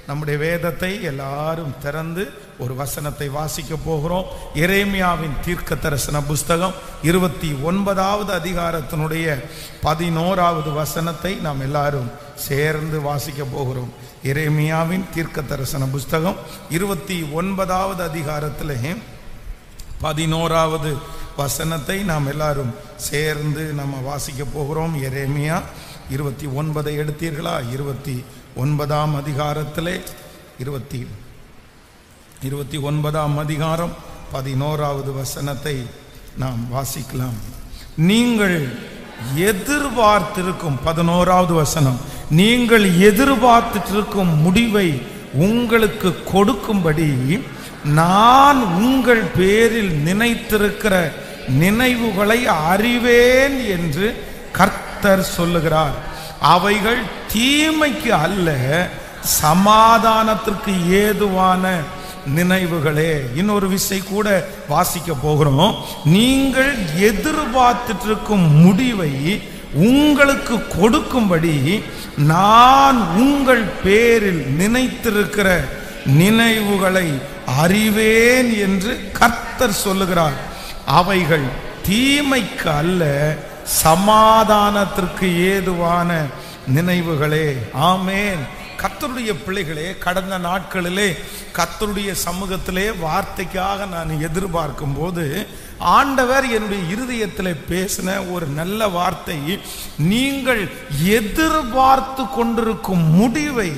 நம்முடைய வேதத்தை எல்லாரும் திறந்து ஒரு வசனத்தை வாசிக்க போகிறோம் எரேமியாவின் தீர்க்க தரிசன புஸ்தகம் இருபத்தி ஒன்பதாவது அதிகாரத்தினுடைய பதினோராவது வசனத்தை நாம் எல்லாரும் சேர்ந்து வாசிக்க போகிறோம் எரேமியாவின் தீர்க்க தரிசன புஸ்தகம் இருபத்தி ஒன்பதாவது அதிகாரத்திலே பதினோராவது வசனத்தை நாம் எல்லாரும் சேர்ந்து நம்ம வாசிக்க போகிறோம் எரேமியா இருபத்தி ஒன்பதை எடுத்தீர்களா இருபத்தி ஒன்பதாம் அதிகாரத்திலே இருபத்தி இருபத்தி ஒன்பதாம் அதிகாரம் பதினோராவது வசனத்தை நாம் வாசிக்கலாம் நீங்கள் எதிர்பார்த்திருக்கும் பதினோராவது வசனம் நீங்கள் எதிர்பார்த்திருக்கும் முடிவை உங்களுக்கு கொடுக்கும்படி நான் உங்கள் பேரில் நினைத்திருக்கிற நினைவுகளை அறிவேன் என்று கர்த்தர் சொல்லுகிறார் அவைகள் தீமைக்கு அல்ல சமாதானத்திற்கு ஏதுவான நினைவுகளே இன்னொரு விசை கூட வாசிக்க போகிறோம் நீங்கள் எதிர்பார்த்துட்டு இருக்கும் முடிவை உங்களுக்கு கொடுக்கும்படி நான் உங்கள் பேரில் நினைத்திருக்கிற நினைவுகளை அறிவேன் என்று கர்த்தர் சொல்லுகிறார் அவைகள் தீமைக்கு அல்ல சமாதானத்திற்கு ஏதுவான நினைவுகளே ஆமேன் கத்தருடைய பிள்ளைகளே கடந்த நாட்களிலே கத்தருடைய சமூகத்திலே வார்த்தைக்காக நான் எதிர்பார்க்கும் போது ஆண்டவர் என்னுடைய இருதயத்தில் பேசின ஒரு நல்ல வார்த்தை நீங்கள் எதிர்பார்த்து கொண்டிருக்கும் முடிவை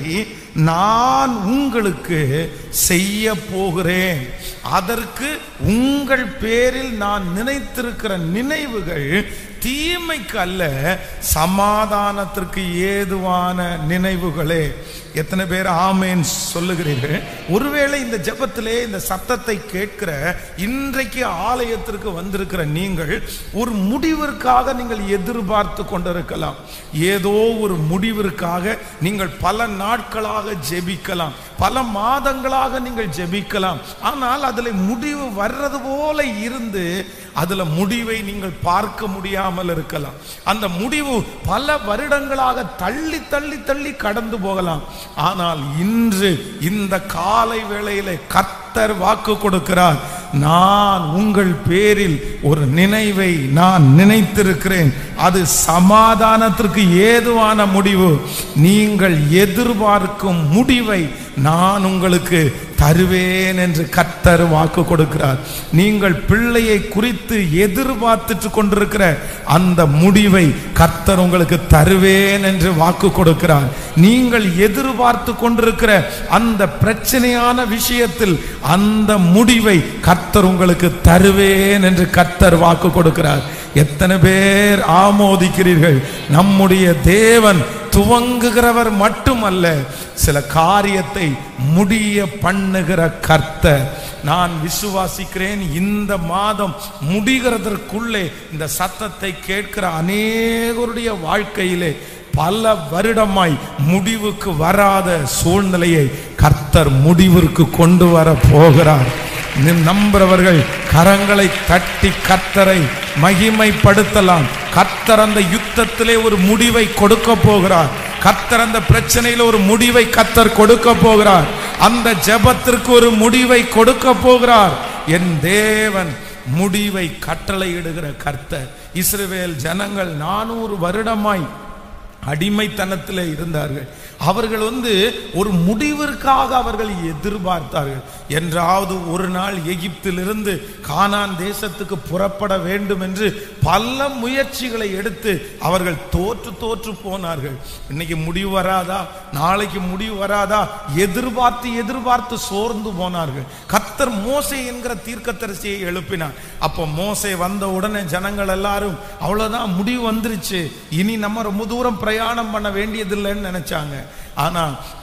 நான் உங்களுக்கு செய்ய போகிறேன் அதற்கு உங்கள் பேரில் நான் நினைத்திருக்கிற நினைவுகள் தீமைக்கு அல்ல சமாதானத்திற்கு ஏதுவான நினைவுகளே எத்தனை பேர் ஆமேன் சொல்லுகிறீர்கள் ஒருவேளை இந்த ஜெபத்திலே இந்த சத்தத்தை கேட்கிற இன்றைக்கு ஆலயத்திற்கு வந்திருக்கிற நீங்கள் ஒரு முடிவிற்காக நீங்கள் எதிர்பார்த்து கொண்டிருக்கலாம் ஏதோ ஒரு முடிவிற்காக நீங்கள் பல நாட்களாக ஜெபிக்கலாம் பல மாதங்களாக நீங்கள் ஜெபிக்கலாம் ஆனால் அதில் முடிவு வர்றது போல இருந்து அதுல முடிவை நீங்கள் பார்க்க முடியாமல் இருக்கலாம் அந்த முடிவு பல வருடங்களாக தள்ளி தள்ளி தள்ளி கடந்து போகலாம் ஆனால் இன்று இந்த காலை வேளையில கர்த்தர் வாக்கு கொடுக்கிறார் நான் உங்கள் பேரில் ஒரு நினைவை நான் நினைத்திருக்கிறேன் அது சமாதானத்திற்கு ஏதுவான முடிவு நீங்கள் எதிர்பார்க்கும் முடிவை நான் உங்களுக்கு தருவேன் என்று கர்த்தர் வாக்கு கொடுக்கிறார் நீங்கள் பிள்ளையை குறித்து எதிர்பார்த்துட்டு கொண்டிருக்கிற அந்த முடிவை கர்த்தர் உங்களுக்கு தருவேன் என்று வாக்கு கொடுக்கிறார் நீங்கள் எதிர்பார்த்து கொண்டிருக்கிற அந்த பிரச்சனையான விஷயத்தில் அந்த முடிவை கர்த்தர் உங்களுக்கு தருவேன் என்று கர்த்தர் வாக்கு கொடுக்கிறார் எத்தனை பேர் ஆமோதிக்கிறீர்கள் நம்முடைய தேவன் துவங்குகிறவர் மட்டுமல்ல சில காரியத்தை முடிய பண்ணுகிற கர்த்தர் நான் விசுவாசிக்கிறேன் இந்த மாதம் முடிகிறதற்குள்ளே இந்த சத்தத்தை கேட்கிற அநேகருடைய வாழ்க்கையிலே பல வருடமாய் முடிவுக்கு வராத சூழ்நிலையை கர்த்தர் முடிவிற்கு கொண்டு வர போகிறார் நம்புறவர்கள் கரங்களை தட்டி கர்த்தரை மகிமைப்படுத்தலாம் கர்த்தர் அந்த யுத்தத்திலே ஒரு முடிவை கொடுக்க போகிறார் கர்த்தர் அந்த பிரச்சனையில ஒரு முடிவை கர்த்தர் கொடுக்க போகிறார் அந்த ஜெபத்திற்கு ஒரு முடிவை கொடுக்க போகிறார் என் தேவன் முடிவை கட்டளையிடுகிற கர்த்தர் இஸ்ரவேல் ஜனங்கள் நானூறு வருடமாய் அடிமைத்தனத்தில் இருந்தார்கள் அவர்கள் வந்து ஒரு முடிவிற்காக அவர்கள் எதிர்பார்த்தார்கள் என்றாவது ஒரு நாள் எகிப்திலிருந்து கானான் தேசத்துக்கு புறப்பட வேண்டும் என்று பல முயற்சிகளை எடுத்து அவர்கள் தோற்று தோற்று போனார்கள் இன்னைக்கு முடிவு வராதா நாளைக்கு முடிவு வராதா எதிர்பார்த்து எதிர்பார்த்து சோர்ந்து போனார்கள் கத்தர் மோசை என்கிற தீர்க்கத்தரிசியை எழுப்பினார் அப்போ மோசை வந்த உடனே ஜனங்கள் எல்லாரும் அவ்வளவுதான் முடிவு வந்துருச்சு இனி நம்ம ரொம்ப தூரம் பிரயாணம் பண்ண வேண்டியதில்லைன்னு நினைச்சாங்க ஆனா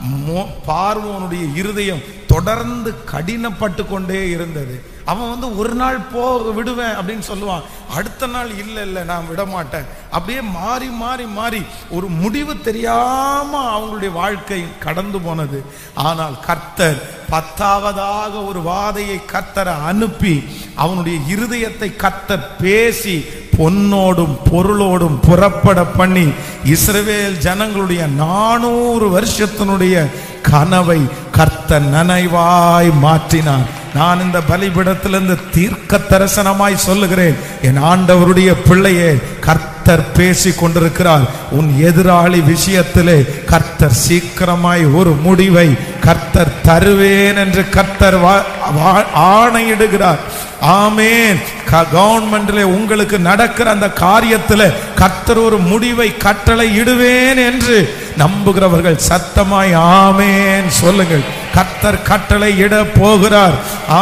பார்வோனுடைய இருதயம் தொடர்ந்து கடினப்பட்டு கொண்டே இருந்தது அவன் வந்து ஒரு நாள் போ விடுவேன் அப்படின்னு சொல்லுவான் அடுத்த நாள் இல்லை இல்லை நான் விட மாட்டேன் அப்படியே மாறி மாறி மாறி ஒரு முடிவு தெரியாம அவங்களுடைய வாழ்க்கை கடந்து போனது ஆனால் கர்த்தர் பத்தாவதாக ஒரு வாதையை கர்த்தரை அனுப்பி அவனுடைய இருதயத்தை கர்த்தர் பேசி பொன்னோடும் பொருளோடும் புறப்பட பண்ணி இஸ்ரவேல் ஜனங்களுடைய நானூறு வருஷத்தினுடைய கனவை கர்த்தர் நனைவாய் மாற்றினார் நான் இந்த பலிபிடத்திலிருந்து தீர்க்க தரிசனமாய் சொல்லுகிறேன் என் ஆண்டவருடைய பிள்ளையே கர்த்தர் பேசி கொண்டிருக்கிறார் உன் எதிராளி விஷயத்திலே கர்த்தர் சீக்கிரமாய் ஒரு முடிவை கர்த்தர் தருவேன் என்று கர்த்தர் வா- வா- ஆணையிடுகிறார் ஆமேன் கவர்மெண்ட்ல உங்களுக்கு நடக்கிற அந்த காரியத்தில் கர்த்தர் ஒரு முடிவை கட்டளை இடுவேன் என்று நம்புகிறவர்கள் சத்தமாய் ஆமேன் சொல்லுங்கள் கர்த்தர் கட்டளை இட போகிறார்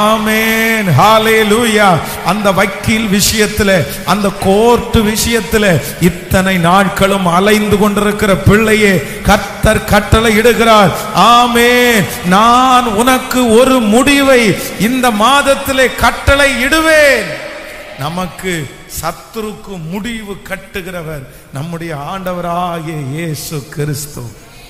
ஆமேன் ஹalleluya அந்த வக்கீல் விஷயத்துல அந்த கோர்ட் விஷயத்துல இத்தனை நாட்களும் அலைந்து கொண்டிருக்கிற பிள்ளையே கர்த்தர் கட்டளை இடுகிறார் ஆமேன் நான் உனக்கு ஒரு முடிவை இந்த மாதத்திலே கட்டளை இடுவேன் நமக்கு சத்துருக்கு முடிவு கட்டுகிறவர் நம்முடைய ஆண்டவராகிய இயேசு கிறிஸ்து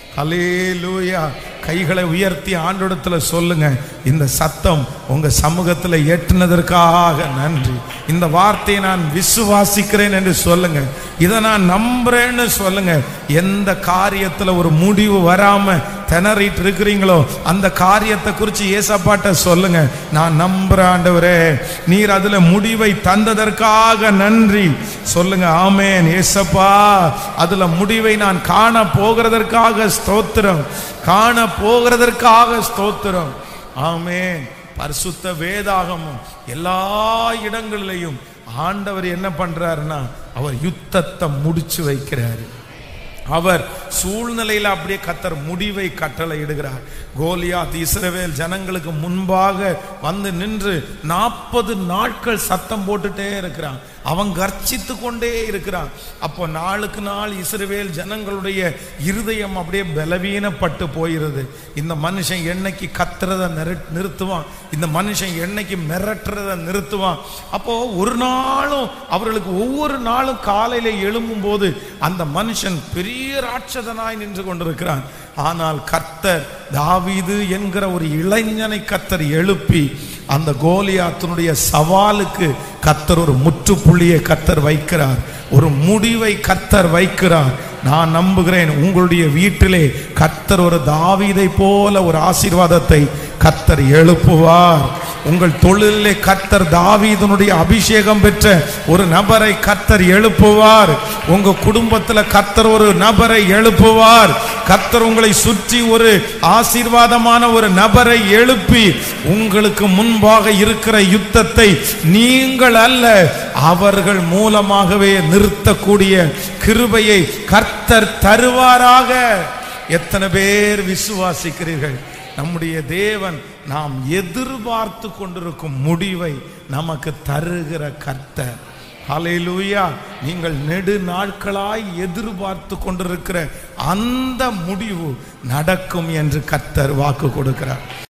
ஹalleluya கைகளை உயர்த்தி ஆண்டோடத்துல சொல்லுங்க இந்த சத்தம் உங்க சமூகத்துல எட்டுனதற்காக நன்றி இந்த வார்த்தையை நான் விசுவாசிக்கிறேன் என்று சொல்லுங்க இதை நான் நம்புறேன்னு சொல்லுங்க எந்த காரியத்துல ஒரு முடிவு வராம திணறிட்டு இருக்கிறீங்களோ அந்த காரியத்தை குறித்து ஏசப்பாட்ட சொல்லுங்க நான் நம்புற ஆண்டவரே நீர் அதுல முடிவை தந்ததற்காக நன்றி சொல்லுங்க ஆமேன் ஏசப்பா அதுல முடிவை நான் காண போகிறதற்காக ஸ்தோத்திரம் காண போகிறதற்காக ஸ்தோத்திரம் ஆமேன் பரிசுத்த வேதாகமும் எல்லா இடங்களிலையும் ஆண்டவர் என்ன பண்றாருன்னா அவர் யுத்தத்தை முடிச்சு வைக்கிறாரு அவர் சூழ்நிலையில் அப்படியே கத்தர் முடிவை கட்டளை இடுகிறார் கோலியாத் இஸ்ரவேல் ஜனங்களுக்கு முன்பாக வந்து நின்று நாற்பது நாட்கள் சத்தம் போட்டுட்டே இருக்கிறான் அவன் கர்ச்சித்து கொண்டே இருக்கிறான் அப்போ நாளுக்கு நாள் இஸ்ரவேல் ஜனங்களுடைய இருதயம் அப்படியே பலவீனப்பட்டு போயிருது இந்த மனுஷன் என்னைக்கு கத்துறத நிறு- நிறுத்துவான் இந்த மனுஷன் என்னைக்கு மிரட்டுறத நிறுத்துவான் அப்போ ஒரு நாளும் அவர்களுக்கு ஒவ்வொரு நாளும் காலையில எழும்பும் போது அந்த மனுஷன் பெரிய ராட்சதனாய் நின்று கொண்டிருக்கிறான் ஆனால் கர்த்தர் தாவீது என்கிற ஒரு இளைஞனை கர்த்தர் எழுப்பி அந்த கோலியாத்தினுடைய சவாலுக்கு கர்த்தர் ஒரு முற்றுப்புள்ளியை கர்த்தர் வைக்கிறார் ஒரு முடிவை கர்த்தர் வைக்கிறார் நான் நம்புகிறேன் உங்களுடைய வீட்டிலே கர்த்தர் ஒரு தாவீதை போல ஒரு ஆசீர்வாதத்தை கர்த்தர் எழுப்புவார் உங்கள் தொழிலே கர்த்தர் தாவீதனுடைய அபிஷேகம் பெற்ற ஒரு நபரை கர்த்தர் எழுப்புவார் உங்க குடும்பத்துல கர்த்தர் ஒரு நபரை எழுப்புவார் கர்த்தர் உங்களை சுற்றி ஒரு ஆசீர்வாதமான ஒரு நபரை எழுப்பி உங்களுக்கு முன்பாக இருக்கிற யுத்தத்தை நீங்கள் அல்ல அவர்கள் மூலமாகவே நிறுத்தக்கூடிய கிருபையை கர்த்தர் தருவாராக எத்தனை பேர் விசுவாசிக்கிறீர்கள் நம்முடைய தேவன் நாம் எதிர்பார்த்து கொண்டிருக்கும் முடிவை நமக்கு தருகிற கர்த்தர் ஹalleluya நீங்கள் நெடு நாட்களாய் எதிர்பார்த்து கொண்டிருக்கிற அந்த முடிவு நடக்கும் என்று கர்த்தர் வாக்கு கொடுக்கிறார்